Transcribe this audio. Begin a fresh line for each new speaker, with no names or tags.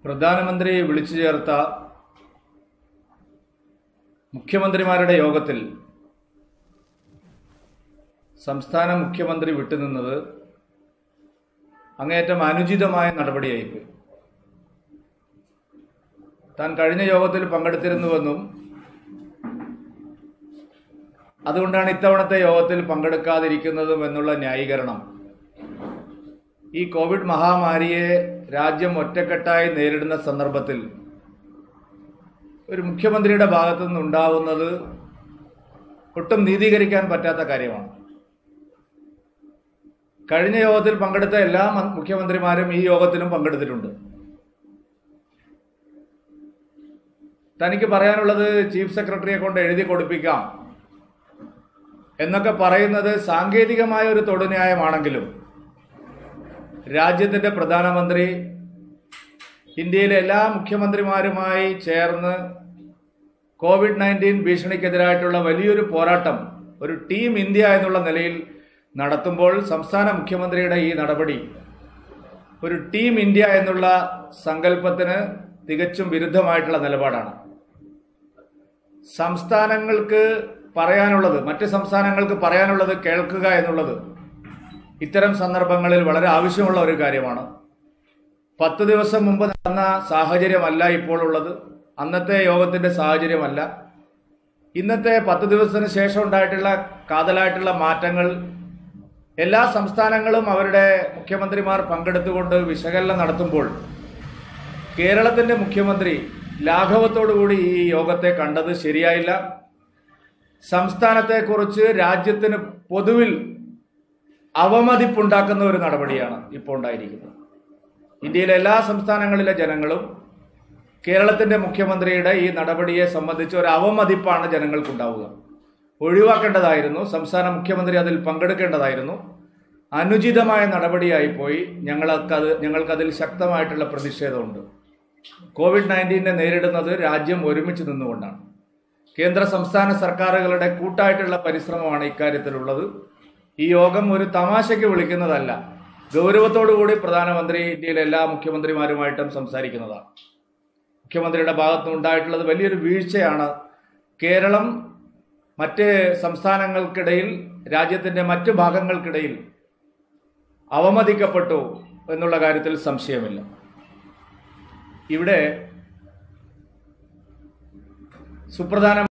പ്രധാനമന്ത്രി വിളിച്ചു ചേർത്ത മുഖ്യമന്ത്രിമാരുടെ യോഗത്തിൽ സംസ്ഥാന മുഖ്യമന്ത്രി വിട്ടുനിന്നത് അങ്ങേയറ്റം അനുചിതമായ നടപടിയായിപ്പോയി താൻ കഴിഞ്ഞ യോഗത്തിൽ പങ്കെടുത്തിരുന്നുവെന്നും അതുകൊണ്ടാണ് ഇത്തവണത്തെ യോഗത്തിൽ പങ്കെടുക്കാതിരിക്കുന്നതും എന്നുള്ള ന്യായീകരണം ഈ കോവിഡ് മഹാമാരിയെ രാജ്യം ഒറ്റക്കെട്ടായി നേരിടുന്ന സന്ദർഭത്തിൽ ഒരു മുഖ്യമന്ത്രിയുടെ ഭാഗത്തു നിന്നുണ്ടാവുന്നത് ഒട്ടും നീതീകരിക്കാൻ പറ്റാത്ത കാര്യമാണ് കഴിഞ്ഞ യോഗത്തിൽ പങ്കെടുത്ത എല്ലാ മ- മുഖ്യമന്ത്രിമാരും ഈ യോഗത്തിലും പങ്കെടുത്തിട്ടുണ്ട് തനിക്ക് പറയാനുള്ളത് ചീഫ് സെക്രട്ടറിയെ കൊണ്ട് എഴുതി കൊടുപ്പിക്കാം എന്നൊക്കെ പറയുന്നത് സാങ്കേതികമായ ഒരു തൊടുന്യായമാണെങ്കിലും രാജ്യത്തിന്റെ പ്രധാനമന്ത്രി ഇന്ത്യയിലെ എല്ലാ മുഖ്യമന്ത്രിമാരുമായി ചേർന്ന് കോവിഡ് നയൻറ്റീൻ ഭീഷണിക്കെതിരായിട്ടുള്ള വലിയൊരു പോരാട്ടം ഒരു ടീം ഇന്ത്യ എന്നുള്ള നിലയിൽ നടത്തുമ്പോൾ സംസ്ഥാന മുഖ്യമന്ത്രിയുടെ ഈ നടപടി ഒരു ടീം ഇന്ത്യ എന്നുള്ള സങ്കല്പത്തിന് തികച്ചും വിരുദ്ധമായിട്ടുള്ള നിലപാടാണ് സംസ്ഥാനങ്ങൾക്ക് പറയാനുള്ളത് മറ്റ് സംസ്ഥാനങ്ങൾക്ക് പറയാനുള്ളത് കേൾക്കുക എന്നുള്ളത് ഇത്തരം സന്ദർഭങ്ങളിൽ വളരെ ആവശ്യമുള്ള ഒരു കാര്യമാണ് പത്ത് ദിവസം മുമ്പ് നടന്ന സാഹചര്യമല്ല ഇപ്പോൾ ഉള്ളത് അന്നത്തെ യോഗത്തിന്റെ സാഹചര്യമല്ല ഇന്നത്തെ പത്ത് ദിവസത്തിന് ശേഷം ഉണ്ടായിട്ടുള്ള കാതലായിട്ടുള്ള മാറ്റങ്ങൾ എല്ലാ സംസ്ഥാനങ്ങളും അവരുടെ മുഖ്യമന്ത്രിമാർ പങ്കെടുത്തുകൊണ്ട് വിശകലനം നടത്തുമ്പോൾ കേരളത്തിന്റെ മുഖ്യമന്ത്രി ലാഘവത്തോടുകൂടി ഈ യോഗത്തെ കണ്ടത് ശരിയായില്ല സംസ്ഥാനത്തെക്കുറിച്ച് രാജ്യത്തിന് പൊതുവിൽ അവമതിപ്പുണ്ടാക്കുന്ന ഒരു നടപടിയാണ് ഇപ്പോൾ ഉണ്ടായിരിക്കുന്നത് ഇന്ത്യയിലെ എല്ലാ സംസ്ഥാനങ്ങളിലെ ജനങ്ങളും കേരളത്തിന്റെ മുഖ്യമന്ത്രിയുടെ ഈ നടപടിയെ സംബന്ധിച്ച് ഒരു അവമതിപ്പാണ് ജനങ്ങൾക്കുണ്ടാവുക ഒഴിവാക്കേണ്ടതായിരുന്നു സംസ്ഥാന മുഖ്യമന്ത്രി അതിൽ പങ്കെടുക്കേണ്ടതായിരുന്നു അനുചിതമായ നടപടിയായി പോയി ഞങ്ങൾക്കത് ഞങ്ങൾക്കതിൽ ശക്തമായിട്ടുള്ള പ്രതിഷേധമുണ്ട് കോവിഡ് നയൻറ്റീനെ നേരിടുന്നത് രാജ്യം ഒരുമിച്ച് നിന്നുകൊണ്ടാണ് കേന്ദ്ര സംസ്ഥാന സർക്കാരുകളുടെ കൂട്ടായിട്ടുള്ള പരിശ്രമമാണ് ഇക്കാര്യത്തിലുള്ളത് ഈ യോഗം ഒരു തമാശയ്ക്ക് വിളിക്കുന്നതല്ല ഗൗരവത്തോടുകൂടി പ്രധാനമന്ത്രി ഇന്ത്യയിലെ എല്ലാ മുഖ്യമന്ത്രിമാരുമായിട്ടും സംസാരിക്കുന്നതാണ് മുഖ്യമന്ത്രിയുടെ ഭാഗത്തു ഉണ്ടായിട്ടുള്ളത് വലിയൊരു വീഴ്ചയാണ് കേരളം മറ്റ് സംസ്ഥാനങ്ങൾക്കിടയിൽ രാജ്യത്തിന്റെ മറ്റ് ഭാഗങ്ങൾക്കിടയിൽ അവമതിക്കപ്പെട്ടു എന്നുള്ള കാര്യത്തിൽ സംശയമില്ല ഇവിടെ സുപ്രധാന